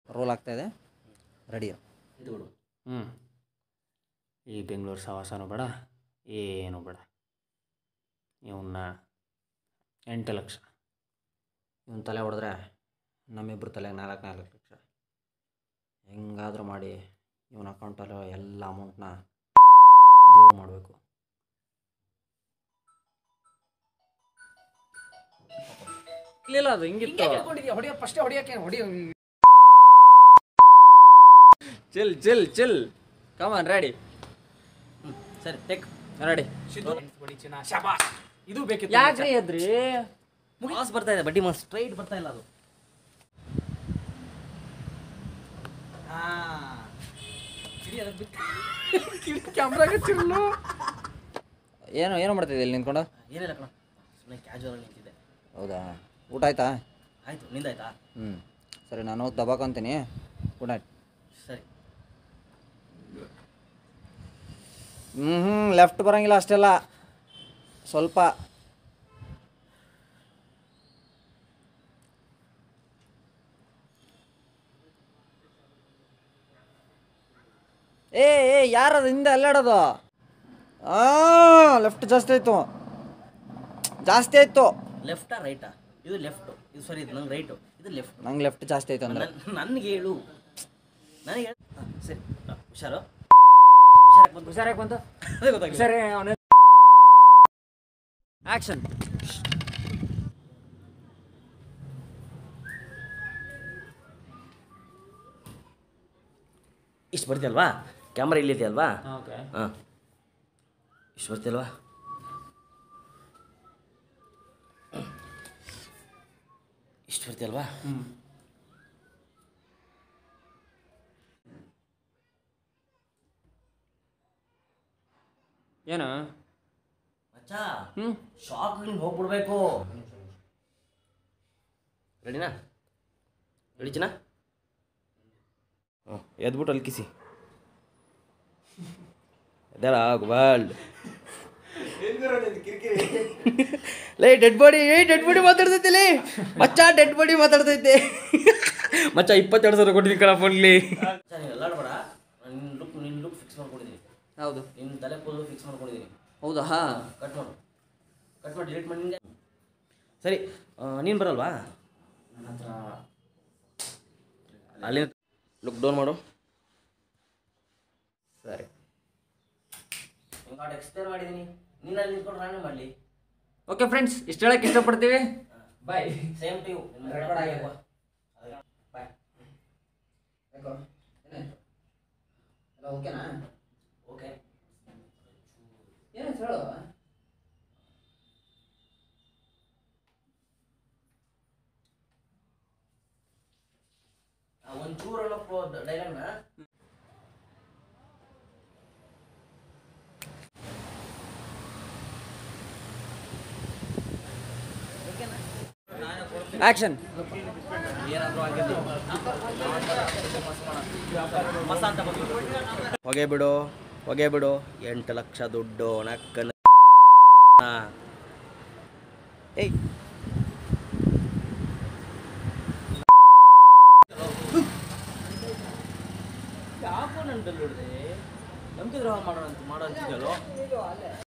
Roll ಆಗ್ತಾಯಿದೆ ready ಇದು ಬಿಡು ಹ್ಞೂ ಈ ಬೆಂಗಳೂರು ಸವಾಸನೂ ಬೇಡ ಏನೂ ಬೇಡ ಇವನ್ನ ಎಂಟು ಲಕ್ಷ ಇವನ್ ತಲೆ ಹೊಡೆದ್ರೆ ನಮ್ಮಿಬ್ಬರು ತಲೆಗೆ ನಾಲ್ಕು ನಾಲ್ಕು ಲಕ್ಷ ಹೆಂಗಾದರೂ ಮಾಡಿ ಇವನ ಅಕೌಂಟಲ್ಲೋ ಎಲ್ಲ ಅಮೌಂಟ್ನ ದೇವ್ರು ಮಾಡಬೇಕು ಇಲ್ಲ ಅದು ಹಿಂಗಿತ್ತು ಹೊಡಿಯ ಫಸ್ಟೇ ಹೊಡಿಯಕ್ಕೆ ಹೊಡಿಯ chill chill chill come on ready ಸರಿ ಟೆಕ್ ರೆಡಿ ಹೊಡಿಚಿನ ಶಬಾಷ್ ಇದು ಬೇಕಿತ್ತು ಯಾಕ್ರಿ ಎದ್ರಿ ಮಾಸ್ ಬರ್ತಾ ಇದೆ ಬಡ್ಡಿ ಮಾಸ್ ಸ್ಟ್ರೈಟ್ ಬರ್ತಾ ಇಲ್ಲ ಅದು ಹಾ ಕ್ಯಾಮ್ರಾಗ ಚಿಲ್ಲು ಏನು ಏನು ಮಾಡ್ತಿದ್ದೆ ಇಲ್ಲಿ ನಿಂತ್ಕೊಂಡು ಏನಿಲ್ಲ ಕಣ ಸುಮ್ಮನೆ ಕ್ಯಾಜುವಲ್ ನಿಂತಿದ್ದೆ ಹೌದಾ ಊಟ ಆಯ್ತಾ ಆಯಿತು ನಿಂದಾಯ್ತಾ ಹ್ಞೂ ಸರಿ ನಾನು ಹೋಗಿ ದಬಾಕೊಂತೀನಿ ಗುಡ್ ನೈಟ್ ಸರಿ ಹ್ಞೂ ಹ್ಞೂ ಲೆಫ್ಟ್ ಬರೋಂಗಿಲ್ಲ ಅಷ್ಟೆಲ್ಲ ಸ್ವಲ್ಪ ಏ ಏ ಯಾರದು ಹಿಂದೆ ಅಲ್ಲಾಡೋದು ಹಾಂ ಲೆಫ್ಟ್ ಜಾಸ್ತಿ ಆಯಿತು ಜಾಸ್ತಿ ಆಯಿತು ಲೆಫ್ಟಾ ರೈಟಾ ಇದು ಲೆಫ್ಟು ಇದು ಸರಿ ಇದು ನಂಗೆ ರೈಟು ಇದು ಲೆಫ್ಟ್ ನಂಗೆ ಲೆಫ್ಟ್ ಜಾಸ್ತಿ ಆಯಿತು ಅಂದ್ರೆ ನನಗೆ ಹೇಳು ನನಗೆ ಹೇಳು ಹಾಂ ಸರಿ ಆ, ಹುಷಾರು ಹುಷಾರಾಗಿ ಬಂದು ಹುಷಾರಾಗಿ ಬಂತು ಅದೇ ಗೊತ್ತಾಗಿಲ್ಲ ಸರಿ ಅವನ ಆ್ಯಕ್ಷನ್ ಇಷ್ಟು ಬರ್ತಿಯಲ್ವಾ ಕ್ಯಾಮ್ರಾ ಇಲ್ಲಿದೆಯಲ್ವಾ ಓಕೆ ಹಾಂ ಇಷ್ಟು ಬರ್ತಿಯಲ್ವಾ ಇಷ್ಟು ಬರ್ತಿಯಲ್ವಾ ಏನು ಮಚ್ಚ ಹ್ಞೂ ಶಾಕ್ ನೀನು ಹೋಗ್ಬಿಡ್ಬೇಕು ರೆಡಿನಾ ರೆಡಿ ಚಿನ್ನ ಹ್ಞೂ ಎದ್ಬಿಟ್ಟು ಅಲ್ಲಿ ಕಿಸಿ ಎದ್ದಾಳ ವರ್ಲ್ಡ್ ಲೇ ಡೆಡ್ ಬಾಡಿ ಏ ಡೆಡ್ ಬಾಡಿ ಮಾತಾಡ್ತೈತೆ ಲೇ ಮಚ್ಚ ಡೆಡ್ ಬಾಡಿ ಮಾತಾಡ್ತೈತೆ ಮಚ್ಚ ಇಪ್ಪತ್ತೆರಡು ಸಾವಿರ ಕೊಟ್ಟಿದ್ದೀನಿ ಕಣ ಫೋನ್ಲಿ ನೀನು ಎಲ್ಲ ಬೇಡ ನಿನ್ನ ಲುಕ್ ನಿನ್ನ ಲುಕ್ ಫಿಕ್ಸ್ ಮಾಡ್ಕೊಂಡಿದ್ದೀನಿ ಹೌದು ನಿನ್ನ ತಲೆ ಕೂದಲು ಫಿಕ್ಸ್ ಮಾಡ್ಕೊಂಡಿದ್ದೀನಿ ಹೌದಾ ಕಟ್ ಮಾಡು ಕಟ್ ಮಾಡಿ ಡಿಲೀಟ್ ಮಾಡಿ ನಿಂಗೆ ಸರಿ ನೀನು ಬರಲ್ವಾ ನನ್ನ ಹತ್ರ ಅಲ್ಲಿ ಲುಕ್ ಡೌನ್ ಮಾಡು ಸರಿ ಕಾರ್ಡ್ ಎಕ್ಸ್ಪ್ಲೇನ್ ಮಾಡಿದ್ದೀನಿ ನೀನು ಅಲ್ಲಿ ನಿಂತ್ಕೊಂಡು ರಾಣಿ ಮಾಡಲಿ ಓಕೆ ಫ್ರೆಂಡ್ಸ್ ಇಷ್ಟು ಹೇಳಕ್ಕೆ ಇಷ್ಟಪಡ್ತೀವಿ bye same to you Record ಆಗಿದೆ. ಬಾಯ್ ಎಲ್ಲ ಓಕೆನಾ ಓಕೆ ಏನಾಯ್ತು ಹೇಳು ಒಂಚೂರು ಅನ್ನೋ ಡೈಲಾಗ್ನ ಆ್ಯಕ್ಷನ್ ಹೊಗೆ ಬಿಡು ಹೊಗೆ ಬಿಡು ಎಂಟು ಲಕ್ಷ ದುಡ್ಡು ನಕ್ಕನ ಏಯ್ ಯಾಕೋ ನನ್ನ ಬೆಲ್ಲ ಹೊಡೆದೆ ನಂಬಿಕೆ ದ್ರೋಹ ಮಾಡೋಣ ಅಂತ ಮಾಡೋ ಅಂತಿದ್ದಲ್ಲೋ